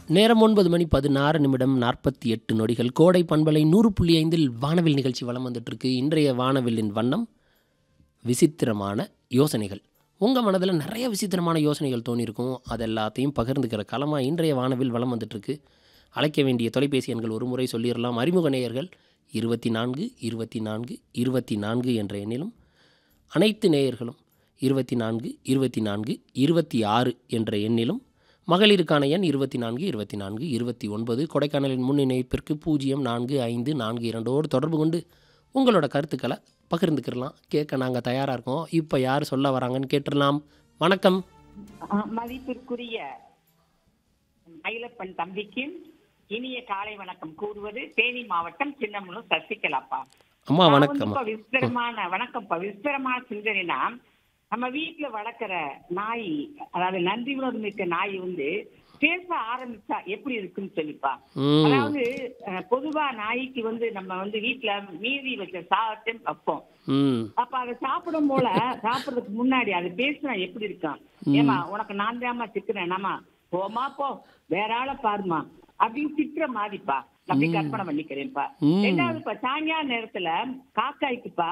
நேரம் ஒன்பது மணி பதினாறு நிமிடம் நாற்பத்தி எட்டு நொடிகள் கோடை பண்பலை நூறு புள்ளி ஐந்தில் வானவில் நிகழ்ச்சி வலம் வந்துட்டுருக்கு இன்றைய வானவில்லின் வண்ணம் விசித்திரமான யோசனைகள் உங்கள் மனதில் நிறைய விசித்திரமான யோசனைகள் தோணியிருக்கும் அது எல்லாத்தையும் பகிர்ந்துக்கிற களமாக இன்றைய வானவில் வலம் வந்துட்டுருக்கு அழைக்க வேண்டிய தொலைபேசி எண்கள் ஒரு முறை சொல்லிடலாம் அறிமுக நேயர்கள் இருபத்தி நான்கு இருபத்தி நான்கு இருபத்தி நான்கு என்ற எண்ணிலும் அனைத்து நேயர்களும் இருபத்தி நான்கு இருபத்தி நான்கு இருபத்தி ஆறு என்ற எண்ணிலும் மகளிருக்கான எண் இருபத்தி நான்கு இருபத்தி நான்கு இருபத்தி ஒன்பது கொடைக்கானலின் முன் இணைப்பிற்கு பூஜ்ஜியம் நான்கு ஐந்து நான்கு இரண்டோடு தொடர்பு கொண்டு உங்களோட கருத்துக்களை பகிர்ந்துக்கிடலாம் கேட்க நாங்கள் தயாராக இருக்கோம் இப்போ யார் சொல்ல வராங்கன்னு கேட்டுடலாம் வணக்கம் ஆ, மதிப்பிற்குரிய மயிலப்பன் தம்பிக்கு இனிய காலை வணக்கம் கூறுவது தேனி மாவட்டம் சின்னமனூர் சசிகலாப்பா அம்மா நான் வந்து வணக்கம் இப்ப விஸ்திரமான வணக்கம்ப்பா விஸ்திரமான சிந்தனைனா நம்ம வீட்டுல வளர்க்குற நாய் அதாவது நன்றி உணர்வு மிக்க நாய் வந்து பேச ஆரம்பிச்சா எப்படி இருக்குன்னு சொல்லிப்பா ம் அதாவது அஹ், பொதுவா நாய்க்கு வந்து நம்ம வந்து வீட்டுல மீதி வச்ச சாதத்தை வைப்போம் ம் அப்ப அதை சாப்பிடும் போல சாப்பிடுறதுக்கு முன்னாடி அது பேசினா எப்படி இருக்கும் ஏமா உனக்கு நான் தாமா திட்டுறேன் நாமா போமா போ வேற ஆளை பாருமா அப்படின்னு திட்டுற மாதிரிப்பா அப்படி கற்பனை பண்ணிக்கிறேன்ப்பா ம். ரெண்டாவது இப்ப சாயங்கால நேரத்துல காக்காய்க்குப்பா